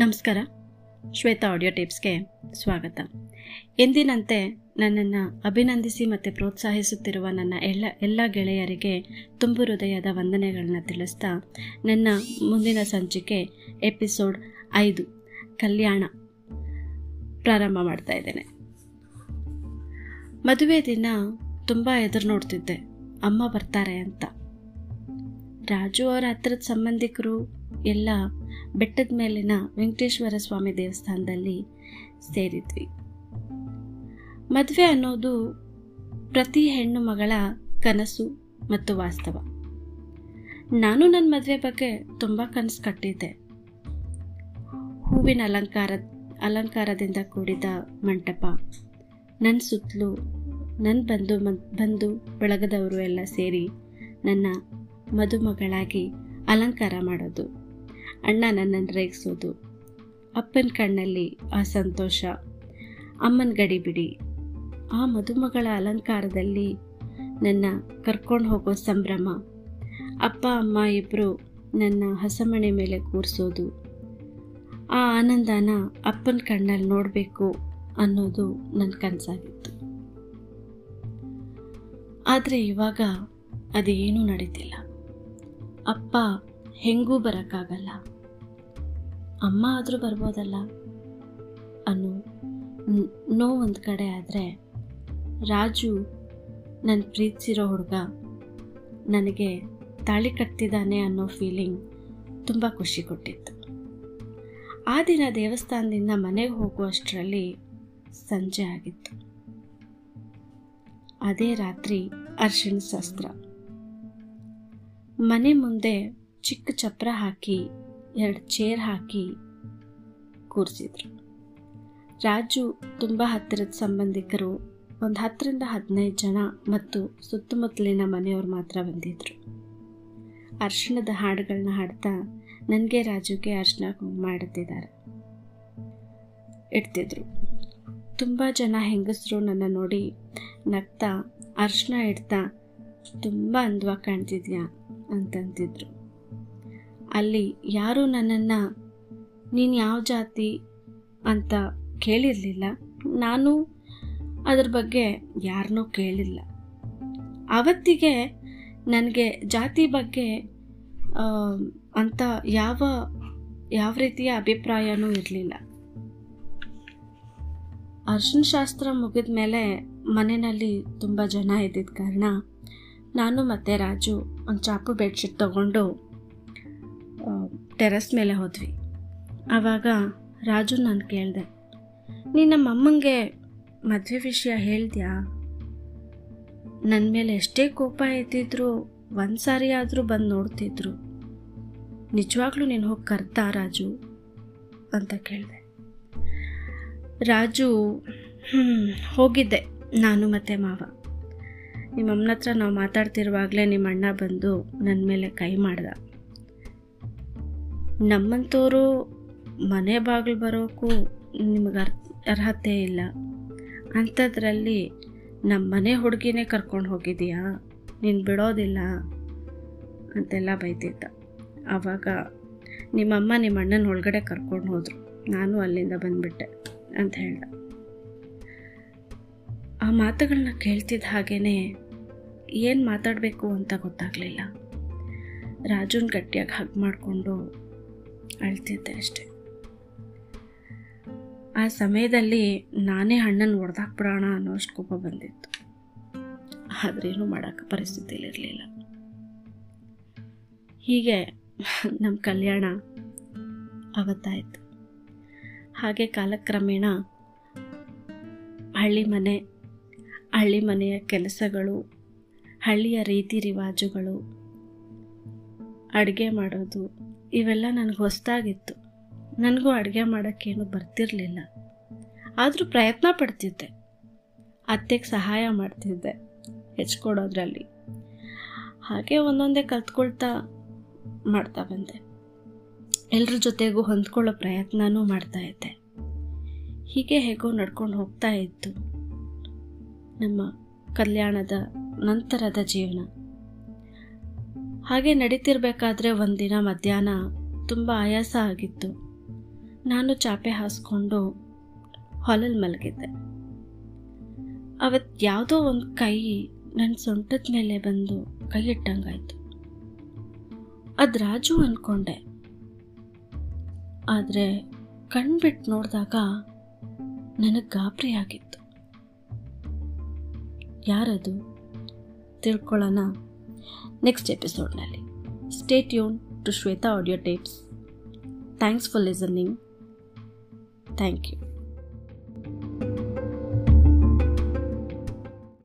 ನಮಸ್ಕಾರ ಶ್ವೇತಾ ಆಡಿಯೋ ಟಿಪ್ಸ್ಗೆ ಸ್ವಾಗತ ಎಂದಿನಂತೆ ನನ್ನನ್ನು ಅಭಿನಂದಿಸಿ ಮತ್ತು ಪ್ರೋತ್ಸಾಹಿಸುತ್ತಿರುವ ನನ್ನ ಎಲ್ಲ ಎಲ್ಲ ಗೆಳೆಯರಿಗೆ ತುಂಬು ಹೃದಯದ ವಂದನೆಗಳನ್ನ ತಿಳಿಸ್ತಾ ನನ್ನ ಮುಂದಿನ ಸಂಚಿಕೆ ಎಪಿಸೋಡ್ ಐದು ಕಲ್ಯಾಣ ಪ್ರಾರಂಭ ಮಾಡ್ತಾ ಇದ್ದೇನೆ ಮದುವೆ ದಿನ ತುಂಬ ಎದುರು ನೋಡ್ತಿದ್ದೆ ಅಮ್ಮ ಬರ್ತಾರೆ ಅಂತ ರಾಜು ಅವರ ಹತ್ರದ ಸಂಬಂಧಿಕರು ಎಲ್ಲ ಬೆಟ್ಟದ ಮೇಲಿನ ವೆಂಕಟೇಶ್ವರ ಸ್ವಾಮಿ ದೇವಸ್ಥಾನದಲ್ಲಿ ಸೇರಿದ್ವಿ ಮದುವೆ ಅನ್ನೋದು ಪ್ರತಿ ಹೆಣ್ಣು ಮಗಳ ಕನಸು ಮತ್ತು ವಾಸ್ತವ ನಾನು ನನ್ನ ಮದುವೆ ಬಗ್ಗೆ ತುಂಬ ಕನಸು ಕಟ್ಟಿದ್ದೆ ಹೂವಿನ ಅಲಂಕಾರ ಅಲಂಕಾರದಿಂದ ಕೂಡಿದ ಮಂಟಪ ನನ್ನ ಸುತ್ತಲೂ ನನ್ನ ಬಂಧು ಬಂಧು ಬಳಗದವರು ಎಲ್ಲ ಸೇರಿ ನನ್ನ ಮದುಮಗಳಾಗಿ ಅಲಂಕಾರ ಮಾಡೋದು ಅಣ್ಣ ನನ್ನನ್ನು ರೇಗಿಸೋದು ಅಪ್ಪನ ಕಣ್ಣಲ್ಲಿ ಆ ಸಂತೋಷ ಅಮ್ಮನ ಗಡಿಬಿಡಿ ಆ ಮದುಮಗಳ ಅಲಂಕಾರದಲ್ಲಿ ನನ್ನ ಕರ್ಕೊಂಡು ಹೋಗೋ ಸಂಭ್ರಮ ಅಪ್ಪ ಅಮ್ಮ ಇಬ್ಬರು ನನ್ನ ಹಸಮಣೆ ಮೇಲೆ ಕೂರಿಸೋದು ಆ ಆನಂದನ ಅಪ್ಪನ ಕಣ್ಣಲ್ಲಿ ನೋಡಬೇಕು ಅನ್ನೋದು ನನ್ನ ಕನಸಾಗಿತ್ತು ಆದರೆ ಇವಾಗ ಅದೇನೂ ನಡೀತಿಲ್ಲ ಅಪ್ಪ ಹೆಂಗೂ ಬರೋಕ್ಕಾಗಲ್ಲ ಅಮ್ಮ ಆದರೂ ಬರ್ಬೋದಲ್ಲ ಅನ್ನೋ ನೋವೊಂದು ಕಡೆ ಆದರೆ ರಾಜು ನನ್ನ ಪ್ರೀತಿಸಿರೋ ಹುಡುಗ ನನಗೆ ತಾಳಿ ಕಟ್ತಿದ್ದಾನೆ ಅನ್ನೋ ಫೀಲಿಂಗ್ ತುಂಬ ಖುಷಿ ಕೊಟ್ಟಿತ್ತು ಆ ದಿನ ದೇವಸ್ಥಾನದಿಂದ ಮನೆಗೆ ಹೋಗುವಷ್ಟರಲ್ಲಿ ಸಂಜೆ ಆಗಿತ್ತು ಅದೇ ರಾತ್ರಿ ಅರ್ಶಿಣ ಶಾಸ್ತ್ರ ಮನೆ ಮುಂದೆ ಚಿಕ್ಕ ಚಪ್ರ ಹಾಕಿ ಎರಡು ಚೇರ್ ಹಾಕಿ ಕೂರಿಸಿದ್ರು ರಾಜು ತುಂಬ ಹತ್ತಿರದ ಸಂಬಂಧಿಕರು ಒಂದು ಹತ್ತರಿಂದ ಹದಿನೈದು ಜನ ಮತ್ತು ಸುತ್ತಮುತ್ತಲಿನ ಮನೆಯವರು ಮಾತ್ರ ಬಂದಿದ್ದರು ಅರ್ಶಿಣದ ಹಾಡುಗಳನ್ನ ಹಾಡ್ತಾ ನನಗೆ ರಾಜುಗೆ ಅರ್ಶಿನ ಮಾಡುತ್ತಿದ್ದಾರೆ ಇಡ್ತಿದ್ರು ತುಂಬ ಜನ ಹೆಂಗಸರು ನನ್ನ ನೋಡಿ ನಗ್ತಾ ಅರ್ಶಿನ ಇಡ್ತಾ ತುಂಬ ಅಂದವಾಗಿ ಕಾಣ್ತಿದ್ಯಾ ಅಂತಂತಿದ್ರು ಅಲ್ಲಿ ಯಾರೂ ನನ್ನನ್ನು ನೀನು ಯಾವ ಜಾತಿ ಅಂತ ಕೇಳಿರಲಿಲ್ಲ ನಾನು ಅದ್ರ ಬಗ್ಗೆ ಯಾರನ್ನೂ ಕೇಳಿಲ್ಲ ಆವತ್ತಿಗೆ ನನಗೆ ಜಾತಿ ಬಗ್ಗೆ ಅಂತ ಯಾವ ಯಾವ ರೀತಿಯ ಅಭಿಪ್ರಾಯನೂ ಇರಲಿಲ್ಲ ಅರ್ಶಿನ ಶಾಸ್ತ್ರ ಮುಗಿದ ಮೇಲೆ ಮನೆಯಲ್ಲಿ ತುಂಬ ಜನ ಇದ್ದಿದ್ದ ಕಾರಣ ನಾನು ಮತ್ತು ರಾಜು ಒಂದು ಚಾಪು ಬೆಡ್ಶೀಟ್ ತೊಗೊಂಡು ಟೆರಸ್ ಮೇಲೆ ಹೋದ್ವಿ ಆವಾಗ ರಾಜು ನಾನು ಕೇಳಿದೆ ನೀನು ನಮ್ಮ ಅಮ್ಮಂಗೆ ಮದುವೆ ವಿಷಯ ಹೇಳ್ದ್ಯಾ ನನ್ನ ಮೇಲೆ ಎಷ್ಟೇ ಕೋಪ ಎತ್ತಿದ್ರು ಒಂದು ಸಾರಿ ಆದರೂ ಬಂದು ನೋಡ್ತಿದ್ರು ನಿಜವಾಗ್ಲೂ ನೀನು ಹೋಗಿ ಕರ್ತಾ ರಾಜು ಅಂತ ಕೇಳಿದೆ ರಾಜು ಹ್ಞೂ ಹೋಗಿದ್ದೆ ನಾನು ಮತ್ತು ಮಾವ ನಿಮ್ಮ ಅಮ್ಮನ ಹತ್ರ ನಾವು ಮಾತಾಡ್ತಿರುವಾಗಲೇ ನಿಮ್ಮ ಅಣ್ಣ ಬಂದು ನನ್ನ ಮೇಲೆ ಕೈ ಮಾಡ್ದ ನಮ್ಮಂಥವ್ರು ಮನೆ ಬಾಗಿಲು ಬರೋಕ್ಕೂ ನಿಮಗೆ ಅರ್ ಅರ್ಹತೆ ಇಲ್ಲ ಅಂಥದ್ರಲ್ಲಿ ನಮ್ಮ ಮನೆ ಹುಡುಗಿನೇ ಕರ್ಕೊಂಡು ಹೋಗಿದೀಯಾ ನೀನು ಬಿಡೋದಿಲ್ಲ ಅಂತೆಲ್ಲ ಬೈತಿದ್ದ ಆವಾಗ ನಿಮ್ಮಮ್ಮ ನಿಮ್ಮ ಅಣ್ಣನ ಒಳಗಡೆ ಕರ್ಕೊಂಡು ಹೋದರು ನಾನು ಅಲ್ಲಿಂದ ಬಂದುಬಿಟ್ಟೆ ಅಂತ ಹೇಳ್ದ ಆ ಮಾತುಗಳನ್ನ ಕೇಳ್ತಿದ್ದ ಹಾಗೇ ಏನು ಮಾತಾಡಬೇಕು ಅಂತ ಗೊತ್ತಾಗಲಿಲ್ಲ ರಾಜುನ್ ಗಟ್ಟಿಯಾಗಿ ಹಗ್ ಮಾಡಿಕೊಂಡು ಅಳ್ತಿದ್ದೆ ಅಷ್ಟೆ ಆ ಸಮಯದಲ್ಲಿ ನಾನೇ ಹಣ್ಣನ್ನು ಹೊಡೆದಾಕ್ಬಿಡೋಣ ಅನ್ನೋಷ್ಟು ಕೋಪ ಬಂದಿತ್ತು ಆದ್ರೇನು ಮಾಡೋಕ್ಕೆ ಪರಿಸ್ಥಿತಿಲಿರಲಿಲ್ಲ ಹೀಗೆ ನಮ್ಮ ಕಲ್ಯಾಣ ಅವತ್ತಾಯಿತು ಹಾಗೆ ಕಾಲಕ್ರಮೇಣ ಹಳ್ಳಿ ಮನೆ ಹಳ್ಳಿ ಮನೆಯ ಕೆಲಸಗಳು ಹಳ್ಳಿಯ ರೀತಿ ರಿವಾಜುಗಳು ಅಡುಗೆ ಮಾಡೋದು ಇವೆಲ್ಲ ನನಗೆ ಹೊಸದಾಗಿತ್ತು ನನಗೂ ಅಡುಗೆ ಮಾಡೋಕ್ಕೇನು ಬರ್ತಿರಲಿಲ್ಲ ಆದರೂ ಪ್ರಯತ್ನ ಪಡ್ತಿದ್ದೆ ಅತ್ತೆಗೆ ಸಹಾಯ ಮಾಡ್ತಿದ್ದೆ ಹೆಚ್ಕೊಡೋದ್ರಲ್ಲಿ ಹಾಗೆ ಒಂದೊಂದೇ ಕಲ್ತ್ಕೊಳ್ತಾ ಮಾಡ್ತಾ ಬಂದೆ ಎಲ್ಲರ ಜೊತೆಗೂ ಹೊಂದ್ಕೊಳ್ಳೋ ಪ್ರಯತ್ನನೂ ಮಾಡ್ತಾ ಇದ್ದೆ ಹೀಗೆ ಹೇಗೋ ನಡ್ಕೊಂಡು ಹೋಗ್ತಾ ಇತ್ತು ನಮ್ಮ ಕಲ್ಯಾಣದ ನಂತರದ ಜೀವನ ಹಾಗೆ ನಡೀತಿರ್ಬೇಕಾದ್ರೆ ಒಂದಿನ ಮಧ್ಯಾಹ್ನ ತುಂಬ ಆಯಾಸ ಆಗಿತ್ತು ನಾನು ಚಾಪೆ ಹಾಸ್ಕೊಂಡು ಹಾಲಲ್ಲಿ ಮಲಗಿದ್ದೆ ಅವತ್ತು ಯಾವುದೋ ಒಂದು ಕೈ ನನ್ನ ಸೊಂಟದ ಮೇಲೆ ಬಂದು ಕೈ ಇಟ್ಟಂಗಾಯ್ತು ಅದು ರಾಜು ಅಂದ್ಕೊಂಡೆ ಆದರೆ ಕಣ್ಬಿಟ್ಟು ನೋಡಿದಾಗ ನನಗೆ ಗಾಬರಿ ಆಗಿತ್ತು ಯಾರದು ತಿಳ್ಕೊಳ್ಳೋಣ ನೆಕ್ಸ್ಟ್ ಎಪಿಸೋಡ್ನಲ್ಲಿ stay tune to Shweta audio tapes thanks for listening thank you